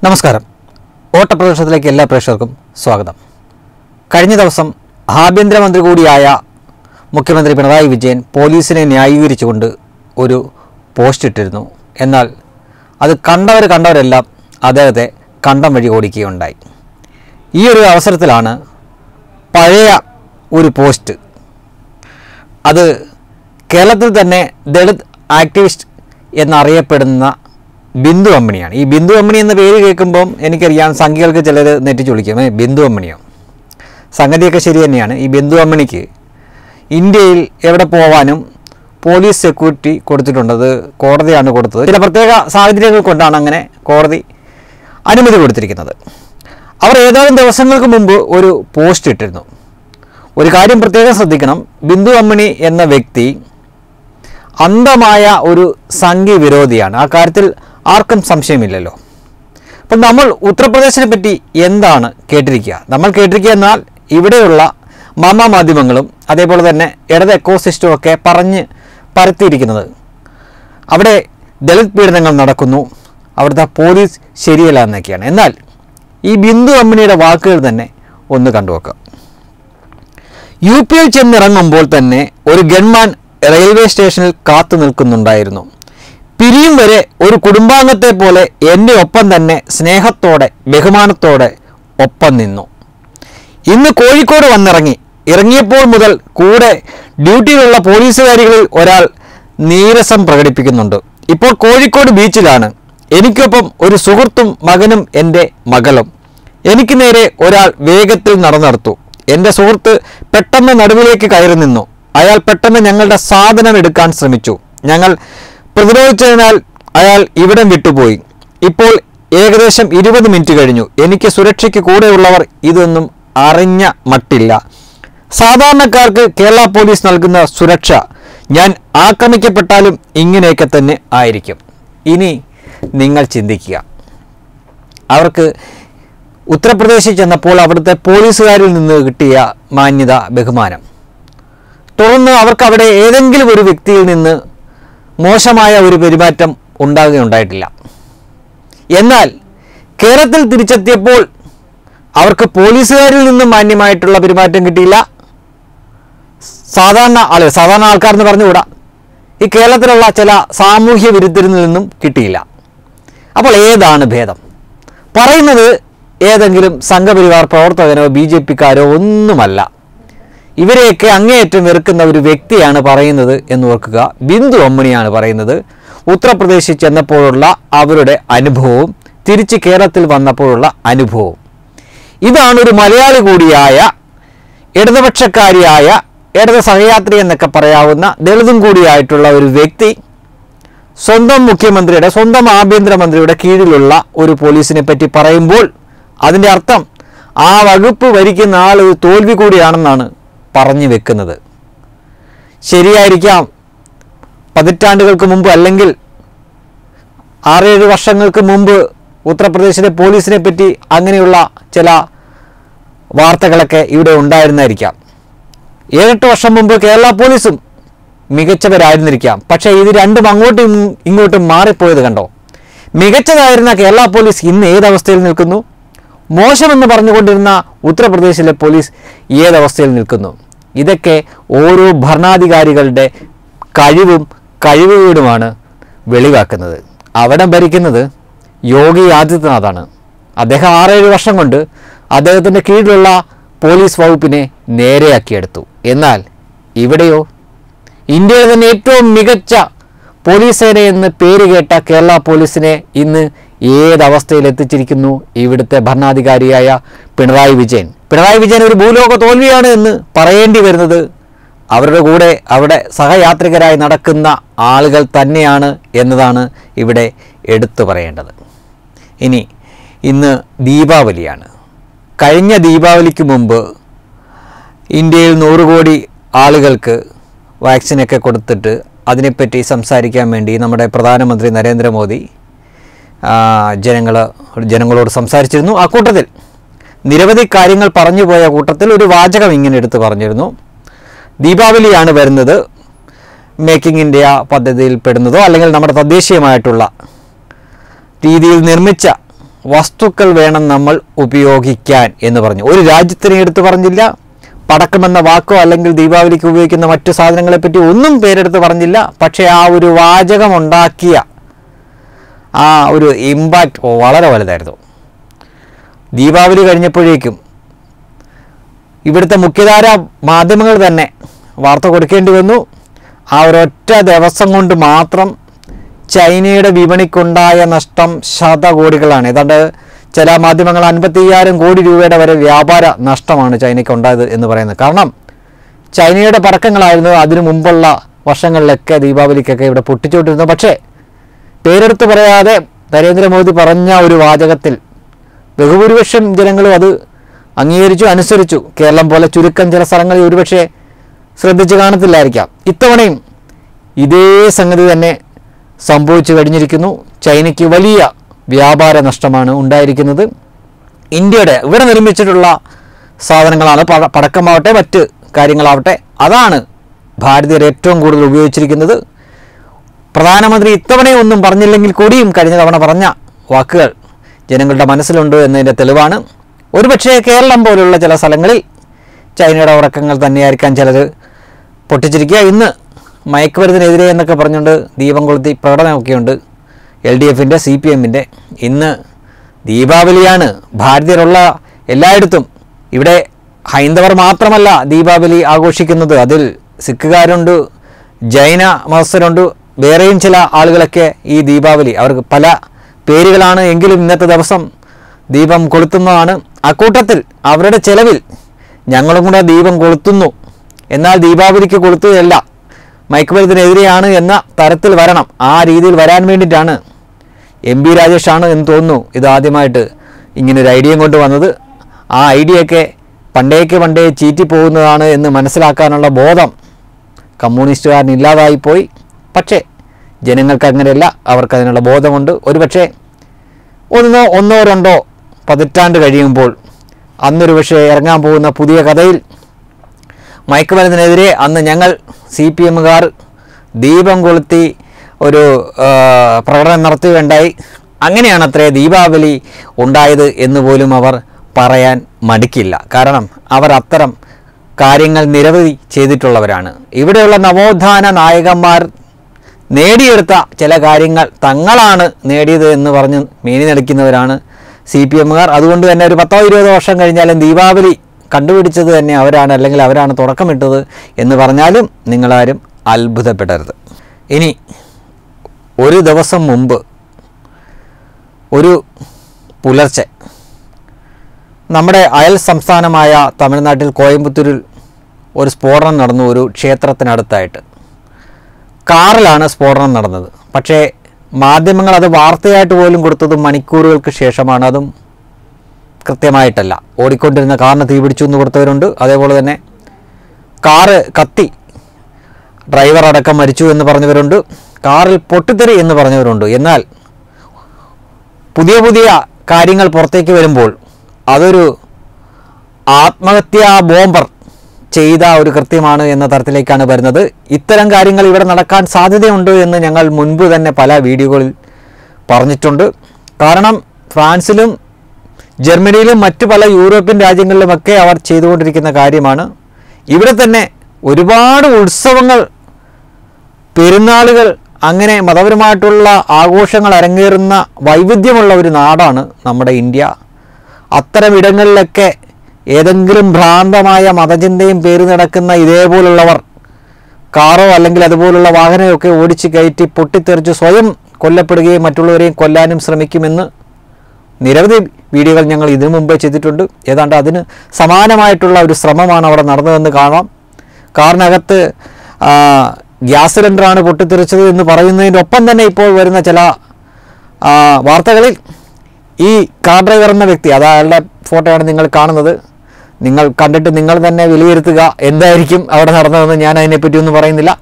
നമസ്കാരം ഓട്ടപ്രദർശനത്തിലേക്ക് എല്ലാ പ്രേക്ഷകർക്കും സ്വാഗതം കഴിഞ്ഞ ദിവസം ആഭ്യന്തരമന്ത്രി കൂടിയായ മുഖ്യമന്ത്രി പിണറായി വിജയൻ പോലീസിനെ ന്യായീകരിച്ചുകൊണ്ട് ഒരു പോസ്റ്റ് ഇട്ടിരുന്നു എന്നാൽ അത് കണ്ടവർ കണ്ടവരെല്ലാം അദ്ദേഹത്തെ കണ്ടം വഴി ഓടിക്കുകയുണ്ടായി ഈ ഒരു അവസരത്തിലാണ് പഴയ ഒരു പോസ്റ്റ് അത് കേരളത്തിൽ തന്നെ ദളിത് ആക്ടിവിസ്റ്റ് എന്നറിയപ്പെടുന്ന ബിന്ദു അമ്മിണിയാണ് ഈ ബിന്ദു അമ്മിണി എന്ന പേര് കേൾക്കുമ്പം എനിക്കറിയാം സംഖ്യകൾക്ക് ചിലർ നെറ്റിച്ച് വിളിക്കും "ഏ, ബിന്ദു അമ്മിണിയോ സംഗതിയൊക്കെ ശരി തന്നെയാണ് ഈ ബിന്ദു അമ്മിണിക്ക് ഇന്ത്യയിൽ എവിടെ പോവാനും പോലീസ് സെക്യൂരിറ്റി കൊടുത്തിട്ടുണ്ട് അത് കോടതിയാണ് കൊടുത്തത് ചില പ്രത്യേക സാഹചര്യങ്ങൾ കൊണ്ടാണ് അങ്ങനെ കോടതി അനുമതി കൊടുത്തിരിക്കുന്നത് അവർ ഏതാനും ദിവസങ്ങൾക്ക് മുമ്പ് ഒരു പോസ്റ്റ് ഇട്ടിരുന്നു ഒരു കാര്യം പ്രത്യേകം ശ്രദ്ധിക്കണം ബിന്ദു അമ്മിണി എന്ന വ്യക്തി അന്ധമായ ഒരു സംഘി വിരോധിയാണ് ആ കാര്യത്തിൽ ആർക്കും സംശയമില്ലല്ലോ അപ്പം നമ്മൾ ഉത്തർപ്രദേശിനെ പറ്റി എന്താണ് കേട്ടിരിക്കുക നമ്മൾ കേട്ടിരിക്കുക എന്നാൽ ഇവിടെയുള്ള മാമാ മാധ്യമങ്ങളും അതേപോലെ തന്നെ ഇടത് എക്കോസിസ്റ്റവും ഒക്കെ പറഞ്ഞ് പരത്തിയിരിക്കുന്നത് അവിടെ ദളിത് പീഡനങ്ങൾ നടക്കുന്നു അവിടുത്തെ പോലീസ് ശരിയല്ല എന്നൊക്കെയാണ് എന്നാൽ ഈ ബിന്ദു അമ്മിണിയുടെ വാക്കുകൾ തന്നെ ഒന്ന് കണ്ടുവെക്കാം യു പിയിൽ ചെന്നിറങ്ങുമ്പോൾ തന്നെ ഒരു ഗൺമാൻ റെയിൽവേ സ്റ്റേഷനിൽ കാത്തു നിൽക്കുന്നുണ്ടായിരുന്നു പിരിയും വരെ ഒരു കുടുംബാംഗത്തെ പോലെ എൻ്റെ ഒപ്പം തന്നെ സ്നേഹത്തോടെ ബഹുമാനത്തോടെ ഒപ്പം നിന്നു ഇന്ന് കോഴിക്കോട് വന്നിറങ്ങി ഇറങ്ങിയപ്പോൾ മുതൽ കൂടെ ഡ്യൂട്ടിയിലുള്ള പോലീസുകാരികളിൽ ഒരാൾ നീരസം പ്രകടിപ്പിക്കുന്നുണ്ട് ഇപ്പോൾ കോഴിക്കോട് ബീച്ചിലാണ് എനിക്കൊപ്പം ഒരു സുഹൃത്തും മകനും എൻ്റെ മകളും എനിക്ക് നേരെ ഒരാൾ വേഗത്തിൽ നടന്നെടുത്തു എൻ്റെ സുഹൃത്ത് പെട്ടെന്ന് നടുവിലേക്ക് കയറി നിന്നു അയാൾ പെട്ടെന്ന് ഞങ്ങളുടെ സാധനം എടുക്കാൻ ശ്രമിച്ചു ഞങ്ങൾ പ്രതിരോധിച്ചതിനാൽ അയാൾ ഇവിടം വിട്ടുപോയി ഇപ്പോൾ ഏകദേശം ഇരുപത് മിനിറ്റ് കഴിഞ്ഞു എനിക്ക് സുരക്ഷയ്ക്ക് കൂടെയുള്ളവർ ഇതൊന്നും അറിഞ്ഞ മട്ടില്ല സാധാരണക്കാർക്ക് കേരള പോലീസ് നൽകുന്ന സുരക്ഷ ഞാൻ ആക്രമിക്കപ്പെട്ടാലും ഇങ്ങനെയൊക്കെ തന്നെ ആയിരിക്കും ഇനി നിങ്ങൾ ചിന്തിക്കുക അവർക്ക് ഉത്തർപ്രദേശിൽ ചെന്നപ്പോൾ അവിടുത്തെ പോലീസുകാരിൽ നിന്ന് കിട്ടിയ മാന്യത ബഹുമാനം തുടർന്ന് അവർക്ക് അവിടെ ഏതെങ്കിലും ഒരു വ്യക്തിയിൽ നിന്ന് മോശമായ ഒരു പെരുമാറ്റം ഉണ്ടാകുകയുണ്ടായിട്ടില്ല എന്നാൽ കേരളത്തിൽ തിരിച്ചെത്തിയപ്പോൾ അവർക്ക് പോലീസുകാരിൽ നിന്നും മാന്യമായിട്ടുള്ള പെരുമാറ്റം കിട്ടിയില്ല സാധാരണ ആളുകൾ സാധാരണ ആൾക്കാർ എന്ന് പറഞ്ഞുകൂടാ ഈ കേരളത്തിലുള്ള ചില സാമൂഹ്യ വിരുദ്ധരിൽ നിന്നും കിട്ടിയില്ല അപ്പോൾ ഏതാണ് ഭേദം പറയുന്നത് ഏതെങ്കിലും സംഘപരിവാർ പ്രവർത്തകനോ ബി ജെ പിക്കാരോ ഒന്നുമല്ല ഇവരെയൊക്കെ അങ്ങേയറ്റം വെറുക്കുന്ന ഒരു വ്യക്തിയാണ് പറയുന്നത് എന്ന് ഓർക്കുക ബിന്ദു അമ്മണിയാണ് പറയുന്നത് ഉത്തർപ്രദേശിൽ ചെന്നപ്പോഴുള്ള അവരുടെ അനുഭവവും തിരിച്ച് കേരളത്തിൽ വന്നപ്പോഴുള്ള അനുഭവവും ഇതാണ് ഒരു മലയാളി കൂടിയായ ഇടതുപക്ഷക്കാരിയായ ഇടത് സഹയാത്രി എന്നൊക്കെ പറയാവുന്ന ദളിതും കൂടിയായിട്ടുള്ള ഒരു വ്യക്തി സ്വന്തം മുഖ്യമന്ത്രിയുടെ സ്വന്തം ആഭ്യന്തരമന്ത്രിയുടെ കീഴിലുള്ള ഒരു പോലീസിനെ പറ്റി പറയുമ്പോൾ അതിൻ്റെ അർത്ഥം ആ വകുപ്പ് ഭരിക്കുന്ന ആൾ ഒരു തോൽവി കൂടിയാണെന്നാണ് പറഞ്ഞു വെക്കുന്നത് ശരിയായിരിക്കാം പതിറ്റാണ്ടുകൾക്ക് മുമ്പ് അല്ലെങ്കിൽ ആറേഴ് വർഷങ്ങൾക്ക് മുമ്പ് ഉത്തർപ്രദേശിലെ പോലീസിനെ പറ്റി അങ്ങനെയുള്ള ചില വാർത്തകളൊക്കെ ഇവിടെ ഉണ്ടായിരുന്നായിരിക്കാം ഏഴെട്ട് വർഷം മുമ്പ് കേരള പോലീസും മികച്ചവരായിരുന്നിരിക്കാം പക്ഷേ ഇത് രണ്ടും അങ്ങോട്ടും ഇങ്ങോട്ടും മാറിപ്പോയത് കണ്ടോ മികച്ചതായിരുന്ന കേരള പോലീസ് ഇന്ന് ഏതവസ്ഥയിൽ നിൽക്കുന്നു മോശമെന്ന് പറഞ്ഞുകൊണ്ടിരുന്ന ഉത്തർപ്രദേശിലെ പോലീസ് ഏതവസ്ഥയിൽ നിൽക്കുന്നു ഇതൊക്കെ ഓരോ ഭരണാധികാരികളുടെ കഴിവും കഴിവുകേടുമാണ് വെളിവാക്കുന്നത് അവിടെ ഭരിക്കുന്നത് യോഗി ആദിത്യനാഥാണ് അദ്ദേഹം ആറേഴ് വർഷം കൊണ്ട് അദ്ദേഹത്തിൻ്റെ കീഴിലുള്ള പോലീസ് വകുപ്പിനെ നേരെയാക്കിയെടുത്തു എന്നാൽ ഇവിടെയോ ഇന്ത്യയിലെ തന്നെ ഏറ്റവും മികച്ച പോലീസ് സേനയെന്ന് പേര് കേട്ട കേരള പോലീസിനെ ഇന്ന് ഏതവസ്ഥയിൽ എത്തിച്ചിരിക്കുന്നു ഇവിടുത്തെ ഭരണാധികാരിയായ പിണറായി വിജയൻ പിണറായി വിജയൻ ഒരു ഭൂലോക തോൽവിയാണ് എന്ന് പറയേണ്ടി വരുന്നത് അവരുടെ കൂടെ അവിടെ സഹയാത്രികരായി നടക്കുന്ന ആളുകൾ തന്നെയാണ് എന്നതാണ് ഇവിടെ എടുത്തു പറയേണ്ടത് ഇനി ഇന്ന് ദീപാവലിയാണ് കഴിഞ്ഞ ദീപാവലിക്ക് മുമ്പ് ഇന്ത്യയിൽ നൂറ് കോടി ആളുകൾക്ക് വാക്സിനൊക്കെ കൊടുത്തിട്ട് അതിനെപ്പറ്റി സംസാരിക്കാൻ വേണ്ടി നമ്മുടെ പ്രധാനമന്ത്രി നരേന്ദ്രമോദി ജനങ്ങൾ ജനങ്ങളോട് സംസാരിച്ചിരുന്നു ആ കൂട്ടത്തിൽ നിരവധി കാര്യങ്ങൾ പറഞ്ഞു പോയ കൂട്ടത്തിൽ ഒരു വാചകം ഇങ്ങനെ എടുത്ത് പറഞ്ഞിരുന്നു ദീപാവലിയാണ് വരുന്നത് മേക്കിംഗ് ഇന്ത്യ പദ്ധതിയിൽ പെടുന്നതോ അല്ലെങ്കിൽ നമ്മുടെ തദ്ദേശീയമായിട്ടുള്ള രീതിയിൽ നിർമ്മിച്ച വസ്തുക്കൾ വേണം നമ്മൾ ഉപയോഗിക്കാൻ എന്ന് പറഞ്ഞു ഒരു രാജ്യത്തിനെ എടുത്തു പറഞ്ഞില്ല പടക്കമെന്ന വാക്കോ അല്ലെങ്കിൽ ദീപാവലിക്ക് ഉപയോഗിക്കുന്ന മറ്റു സാധനങ്ങളെപ്പറ്റി ഒന്നും പേരെടുത്ത് പറഞ്ഞില്ല പക്ഷേ ആ ഒരു വാചകമുണ്ടാക്കിയ ആ ഒരു ഇമ്പാക്റ്റ് വളരെ വലുതായിരുന്നു ദീപാവലി കഴിഞ്ഞപ്പോഴേക്കും ഇവിടുത്തെ മുഖ്യധാര മാധ്യമങ്ങൾ തന്നെ വാർത്ത കൊടുക്കേണ്ടി വന്നു ആ ഒരൊറ്റ ദിവസം കൊണ്ട് മാത്രം ചൈനയുടെ വിപണിക്കുണ്ടായ നഷ്ടം ശതകോടികളാണ് ഏതാണ്ട് ചില മാധ്യമങ്ങൾ അൻപത്തിയ്യായിരം കോടി രൂപയുടെ വരെ വ്യാപാര നഷ്ടമാണ് ചൈനയ്ക്ക് ഉണ്ടായത് എന്ന് പറയുന്നത് കാരണം ചൈനയുടെ പടക്കങ്ങളായിരുന്നു അതിനു മുമ്പുള്ള വർഷങ്ങളിലൊക്കെ ദീപാവലിക്കൊക്കെ ഇവിടെ പൊട്ടിച്ചുകൊണ്ടിരുന്നത് പക്ഷേ പേരെടുത്ത് പറയാതെ നരേന്ദ്രമോദി പറഞ്ഞ ഒരു വാചകത്തിൽ ബഹുഭൂരിപക്ഷം ജനങ്ങളും അത് അംഗീകരിച്ചു അനുസരിച്ചു കേരളം പോലെ ചുരുക്കം ചില സ്ഥലങ്ങളിൽ ഒരുപക്ഷെ ശ്രദ്ധിച്ചു കാണത്തില്ലായിരിക്കാം ഇത്തവണയും ഇതേ സംഗതി തന്നെ സംഭവിച്ചു കഴിഞ്ഞിരിക്കുന്നു ചൈനയ്ക്ക് വലിയ വ്യാപാര നഷ്ടമാണ് ഉണ്ടായിരിക്കുന്നത് ഇന്ത്യയുടെ ഇവിടെ നിർമ്മിച്ചിട്ടുള്ള സാധനങ്ങളാണ് പട പടക്കമാവട്ടെ മറ്റ് കാര്യങ്ങളാവട്ടെ അതാണ് ഭാരതീയർ ഏറ്റവും കൂടുതൽ ഉപയോഗിച്ചിരിക്കുന്നത് പ്രധാനമന്ത്രി ഇത്തവണയും ഒന്നും പറഞ്ഞില്ലെങ്കിൽ കൂടിയും കഴിഞ്ഞ തവണ പറഞ്ഞ വാക്കുകൾ ജനങ്ങളുടെ മനസ്സിലുണ്ട് എന്നതിൻ്റെ തെളിവാണ് ഒരുപക്ഷേ കേരളം പോലുള്ള ചില സ്ഥലങ്ങളിൽ ചൈനയുടെ ഉറക്കങ്ങൾ തന്നെയായിരിക്കാം ചിലർ പൊട്ടിച്ചിരിക്കുക ഇന്ന് മയക്കുമരുന്നിനെതിരെ എന്നൊക്കെ പറഞ്ഞുകൊണ്ട് ദീപം കൊളുത്തി പ്രകടനമൊക്കെയുണ്ട് എൽ ഡി എഫിൻ്റെ സി പി എമ്മിൻ്റെ ഇന്ന് ദീപാവലിയാണ് ഭാരതീയരുള്ള എല്ലായിടത്തും ഇവിടെ ഹൈന്ദവർ മാത്രമല്ല ദീപാവലി ആഘോഷിക്കുന്നത് അതിൽ സിഖുകാരുണ്ട് ജൈന മതസ്ഥരുണ്ട് വേറെയും ചില ആളുകളൊക്കെ ഈ ദീപാവലി അവർക്ക് പല പേരുകളാണ് എങ്കിലും ഇന്നത്തെ ദിവസം ദീപം കൊളുത്തുന്നതാണ് അക്കൂട്ടത്തിൽ അവരുടെ ചെലവിൽ ഞങ്ങളും കൂടെ ദീപം കൊളുത്തുന്നു എന്നാൽ ദീപാവലിക്ക് കൊളുത്തുകയല്ല മയക്കുമരുന്നിനെതിരെയാണ് എന്ന തരത്തിൽ വരണം ആ രീതിയിൽ വരാൻ വേണ്ടിയിട്ടാണ് എം പി രാജേഷാണ് എന്ന് തോന്നുന്നു ഇത് ആദ്യമായിട്ട് ഇങ്ങനൊരു ഐഡിയയും കൊണ്ട് വന്നത് ആ ഐഡിയയൊക്കെ പണ്ടേക്ക് പണ്ടേ ചീറ്റി പോകുന്നതാണ് എന്ന് മനസ്സിലാക്കാനുള്ള ബോധം കമ്മ്യൂണിസ്റ്റുകാരന് ഇല്ലാതായിപ്പോയി പക്ഷേ ജനങ്ങൾക്ക് അങ്ങനെയല്ല അവർക്ക് അതിനുള്ള ബോധമുണ്ട് ഒരുപക്ഷേ ഒന്നോ ഒന്നോ രണ്ടോ പതിറ്റാണ്ട് കഴിയുമ്പോൾ അന്നൊരു പക്ഷേ ഇറങ്ങാൻ പോകുന്ന പുതിയ കഥയിൽ മയക്കുമരുന്നിനെതിരെ അന്ന് ഞങ്ങൾ സി പി എമ്മുകാർ ദീപം കൊളുത്തി ഒരു ആ, പ്രകടനം നടത്തുകയുണ്ടായി അങ്ങനെയാണ് അത്രേ ദീപാവലി ഉണ്ടായത് എന്ന് പോലും അവർ പറയാൻ മടിക്കില്ല കാരണം അവർ അത്തരം കാര്യങ്ങൾ നിരവധി ചെയ്തിട്ടുള്ളവരാണ് ഇവിടെയുള്ള നവോത്ഥാന നായകന്മാർ നേടിയെടുത്ത ചില കാര്യങ്ങൾ തങ്ങളാണ് നേടിയത് എന്ന് പറഞ്ഞ് മേനി നടിക്കുന്നവരാണ് സി പി എമ്മുകാർ അതുകൊണ്ട് തന്നെ ഒരു പത്തോ ഇരുപതോ വർഷം കഴിഞ്ഞാലും ദീപാവലി കണ്ടുപിടിച്ചത് തന്നെ അവരാണ് അല്ലെങ്കിൽ അവരാണ് തുടക്കമിട്ടത് എന്ന് പറഞ്ഞാലും നിങ്ങളാരും അത്ഭുതപ്പെടരുത് ഇനി ഒരു ദിവസം മുമ്പ് ഒരു പുലർച്ചെ നമ്മുടെ അയൽ സംസ്ഥാനമായ തമിഴ്നാട്ടിൽ കോയമ്പത്തൂരിൽ ഒരു സ്ഫോടനം നടന്നു ഒരു ക്ഷേത്രത്തിനടുത്തായിട്ട് കാറിലാണ് സ്ഫോടനം നടന്നത് പക്ഷേ മാധ്യമങ്ങൾ അത് വാർത്തയായിട്ട് പോലും കൊടുത്തത് മണിക്കൂറുകൾക്ക് ശേഷമാണ് അതും കൃത്യമായിട്ടല്ല ഓടിക്കൊണ്ടിരുന്ന കാറിന് തീപിടിച്ചു എന്ന് കൊടുത്തവരുണ്ട് അതേപോലെ തന്നെ കാറ് കത്തി ഡ്രൈവർ അടക്കം മരിച്ചു എന്ന് പറഞ്ഞവരുണ്ട് കാറിൽ പൊട്ടിത്തെറി എന്ന് പറഞ്ഞവരുണ്ട് എന്നാൽ പുതിയ പുതിയ കാര്യങ്ങൾ പുറത്തേക്ക് വരുമ്പോൾ അതൊരു ആത്മഹത്യാ ബോംബർ ചെയ്ത ഒരു കൃത്യമാണ് എന്ന തരത്തിലേക്കാണ് വരുന്നത് ഇത്തരം കാര്യങ്ങൾ ഇവിടെ നടക്കാൻ സാധ്യതയുണ്ട് എന്ന് ഞങ്ങൾ മുൻപ് തന്നെ പല വീഡിയോകളിൽ പറഞ്ഞിട്ടുണ്ട് കാരണം ഫ്രാൻസിലും ജർമ്മനിയിലും മറ്റു പല യൂറോപ്യൻ രാജ്യങ്ങളിലുമൊക്കെ അവർ ചെയ്തുകൊണ്ടിരിക്കുന്ന കാര്യമാണ് ഇവിടെ തന്നെ ഒരുപാട് ഉത്സവങ്ങൾ പെരുന്നാളുകൾ അങ്ങനെ മതപരമായിട്ടുള്ള ആഘോഷങ്ങൾ അരങ്ങേറുന്ന വൈവിധ്യമുള്ള ഒരു നാടാണ് നമ്മുടെ ഇന്ത്യ അത്തരം ഇടങ്ങളിലൊക്കെ ഏതെങ്കിലും ഭ്രാന്തമായ മതചിന്തയും പേര് നടക്കുന്ന ഇതേപോലുള്ളവർ കാറോ അല്ലെങ്കിൽ അതുപോലുള്ള വാഹനമൊക്കെ ഓടിച്ച് കയറ്റി പൊട്ടിത്തെറിച്ച് സ്വയം കൊല്ലപ്പെടുകയും മറ്റുള്ളവരെയും കൊല്ലാനും ശ്രമിക്കുമെന്ന് നിരവധി വീഡിയോകൾ ഞങ്ങൾ ഇതിനു മുമ്പേ ചെയ്തിട്ടുണ്ട് ഏതാണ്ട് അതിന് സമാനമായിട്ടുള്ള ഒരു ശ്രമമാണ് അവിടെ നടന്നതെന്ന് കാണാം കാറിനകത്ത് ആ, ഗ്യാസ് സിലിണ്ടറാണ് പൊട്ടിത്തെറിച്ചത് എന്ന് പറയുന്നതിൻ്റെ ഒപ്പം തന്നെ ഇപ്പോൾ വരുന്ന ചില ആ, വാർത്തകളിൽ ഈ കാർ ഡ്രൈവർ എന്ന വ്യക്തി അത് അയാളുടെ ഫോട്ടോയാണ് നിങ്ങൾ കാണുന്നത് നിങ്ങൾ കണ്ടിട്ട് നിങ്ങൾ തന്നെ വിലയിരുത്തുക എന്തായിരിക്കും അവിടെ നടന്നതെന്ന് ഞാൻ അതിനെപ്പറ്റി ഒന്നും പറയുന്നില്ല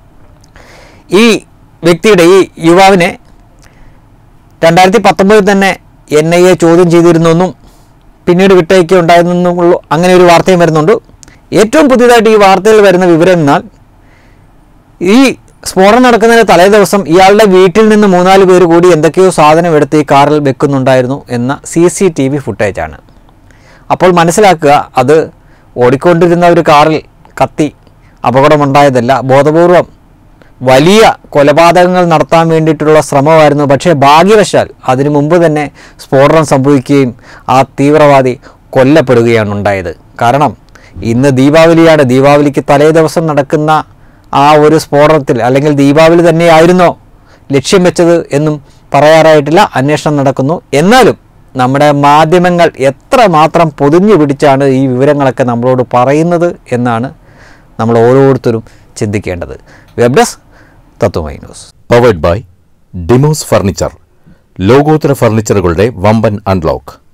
ഈ വ്യക്തിയുടെ ഈ യുവാവിനെ രണ്ടായിരത്തി പത്തൊമ്പതിൽ തന്നെ എൻ ഐ എ ചോദ്യം ചെയ്തിരുന്നെന്നും പിന്നീട് വിട്ടയക്കുക ഉണ്ടായിരുന്നെന്നുള്ളൂ അങ്ങനെ ഒരു വാർത്തയും വരുന്നുണ്ട് ഏറ്റവും പുതിയതായിട്ട് ഈ വാർത്തയിൽ വരുന്ന വിവരം എന്നാൽ ഈ സ്ഫോടനം നടക്കുന്നതിന് തലേ ദിവസം ഇയാളുടെ വീട്ടിൽ നിന്ന് മൂന്നാല് പേര് കൂടി എന്തൊക്കെയോ സാധനം എടുത്ത് ഈ കാറിൽ വെക്കുന്നുണ്ടായിരുന്നു എന്ന സി സി ടി വി ഫുട്ടേജാണ് അപ്പോൾ മനസ്സിലാക്കുക അത് ഓടിക്കൊണ്ടിരുന്ന ഒരു കാറിൽ കത്തി അപകടമുണ്ടായതല്ല ബോധപൂർവം വലിയ കൊലപാതകങ്ങൾ നടത്താൻ വേണ്ടിയിട്ടുള്ള ശ്രമമായിരുന്നു പക്ഷേ ഭാഗ്യവശാൽ അതിനു മുമ്പ് തന്നെ സ്ഫോടനം സംഭവിക്കുകയും ആ തീവ്രവാദി കൊല്ലപ്പെടുകയാണ് ഉണ്ടായത് കാരണം ഇന്ന് ദീപാവലിയാണ് ദീപാവലിക്ക് തലേ ദിവസം നടക്കുന്ന ആ ഒരു സ്ഫോടനത്തിൽ അല്ലെങ്കിൽ ദീപാവലി തന്നെയായിരുന്നോ ലക്ഷ്യം വെച്ചത് എന്നും പറയാറായിട്ടില്ല അന്വേഷണം നടക്കുന്നു എന്നാലും നമ്മുടെ മാധ്യമങ്ങൾ എത്ര മാത്രം പൊതിഞ്ഞു പിടിച്ചാണ് ഈ വിവരങ്ങളൊക്കെ നമ്മളോട് പറയുന്നത് എന്നാണ് നമ്മൾ ഓരോരുത്തരും ചിന്തിക്കേണ്ടത് web desk Tatwamayi news powered by Demos furniture ലോകോത്തര ഫർണിച്ചറുകളുടെ വമ്പൻ അൺലോക്ക്